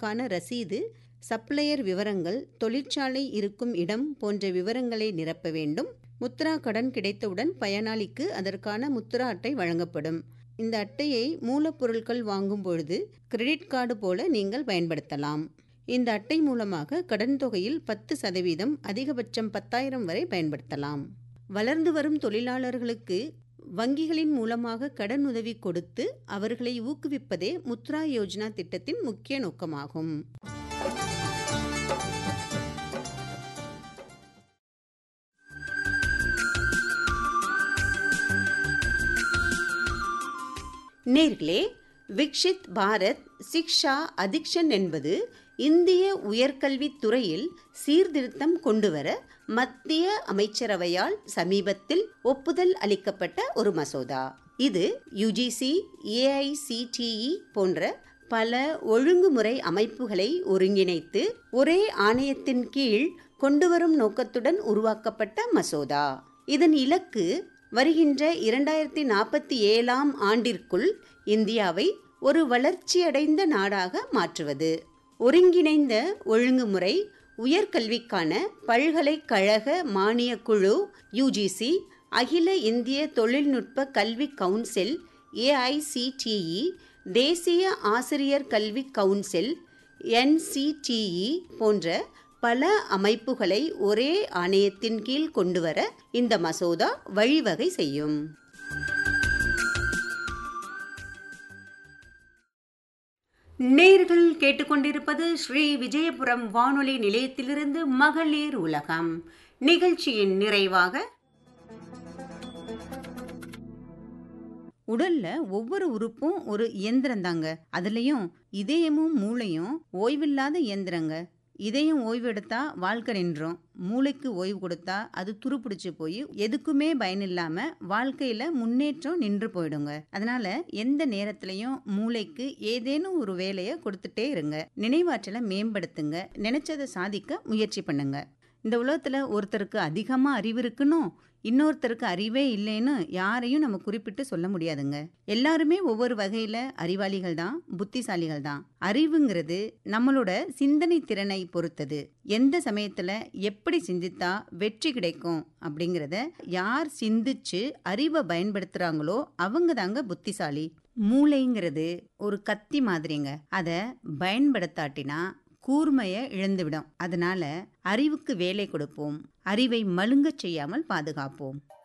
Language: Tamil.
கடனுக்கான ரசீது சப்ளையர் விவரங்கள் தொழிற்சாலை இருக்கும் இடம் போன்ற விவரங்களை நிரப்ப வேண்டும் முத்ரா கடன் கிடைத்தவுடன் பயனாளிக்கு அதற்கான முத்ரா அட்டை வழங்கப்படும் இந்த அட்டையை மூலப்பொருட்கள் வாங்கும் பொழுது கிரெடிட் கார்டு போல நீங்கள் பயன்படுத்தலாம் இந்த அட்டை மூலமாக கடன் தொகையில் பத்து சதவீதம் அதிகபட்சம் பத்தாயிரம் வரை பயன்படுத்தலாம் வளர்ந்து வரும் தொழிலாளர்களுக்கு வங்கிகளின் மூலமாக கடன் உதவி கொடுத்து அவர்களை ஊக்குவிப்பதே முத்ரா யோஜனா திட்டத்தின் முக்கிய நோக்கமாகும் நேர்களே விக்ஷித் பாரத் சிக்ஷா அதிக்ஷன் என்பது இந்திய உயர்கல்வித் துறையில் சீர்திருத்தம் கொண்டுவர மத்திய அமைச்சரவையால் சமீபத்தில் ஒப்புதல் அளிக்கப்பட்ட ஒரு மசோதா இது யுஜிசி ஏஐசிடிஇ போன்ற பல ஒழுங்குமுறை அமைப்புகளை ஒருங்கிணைத்து ஒரே ஆணையத்தின் கீழ் கொண்டுவரும் நோக்கத்துடன் உருவாக்கப்பட்ட மசோதா இதன் இலக்கு வருகின்ற இரண்டாயிரத்தி நாற்பத்தி ஏழாம் ஆண்டிற்குள் இந்தியாவை ஒரு வளர்ச்சியடைந்த நாடாக மாற்றுவது ஒருங்கிணைந்த ஒழுங்குமுறை உயர்கல்விக்கான பல்கலைக்கழக மானியக் குழு யுஜிசி அகில இந்திய தொழில்நுட்ப கல்வி கவுன்சில் ஏஐசிடிஇ தேசிய ஆசிரியர் கல்வி கவுன்சில் என்சிடிஇ போன்ற பல அமைப்புகளை ஒரே ஆணையத்தின் கீழ் கொண்டுவர இந்த மசோதா வழிவகை செய்யும் நேர்கள் கேட்டுக்கொண்டிருப்பது ஸ்ரீ விஜயபுரம் வானொலி நிலையத்திலிருந்து மகளிர் உலகம் நிகழ்ச்சியின் நிறைவாக உடல்ல ஒவ்வொரு உறுப்பும் ஒரு இயந்திரம் தாங்க அதுலயும் இதயமும் மூளையும் ஓய்வில்லாத இயந்திரங்க இதயம் ஓய்வு எடுத்தா வாழ்க்கை நின்றோம் மூளைக்கு ஓய்வு கொடுத்தா அது துருப்பிடிச்சு போய் எதுக்குமே பயனில்லாம வாழ்க்கையில முன்னேற்றம் நின்று போயிடுங்க அதனால எந்த நேரத்திலையும் மூளைக்கு ஏதேனும் ஒரு வேலையை கொடுத்துட்டே இருங்க நினைவாற்றலை மேம்படுத்துங்க நினைச்சதை சாதிக்க முயற்சி பண்ணுங்க இந்த உலகத்துல ஒருத்தருக்கு அதிகமா அறிவு இருக்கணும் இன்னொருத்தருக்கு அறிவே இல்லைன்னு யாரையும் நம்ம குறிப்பிட்டு சொல்ல முடியாதுங்க எல்லாருமே ஒவ்வொரு வகையில அறிவாளிகள் தான் புத்திசாலிகள் தான் அறிவுங்கிறது நம்மளோட சிந்தனை திறனை பொறுத்தது எந்த சமயத்துல எப்படி சிந்தித்தா வெற்றி கிடைக்கும் அப்படிங்கிறத யார் சிந்திச்சு அறிவை பயன்படுத்துறாங்களோ அவங்க தாங்க புத்திசாலி மூளைங்கிறது ஒரு கத்தி மாதிரிங்க அதை பயன்படுத்தாட்டினா கூர்மையை இழந்துவிடும் அதனால அறிவுக்கு வேலை கொடுப்போம் அறிவை மழுங்கச் செய்யாமல் பாதுகாப்போம்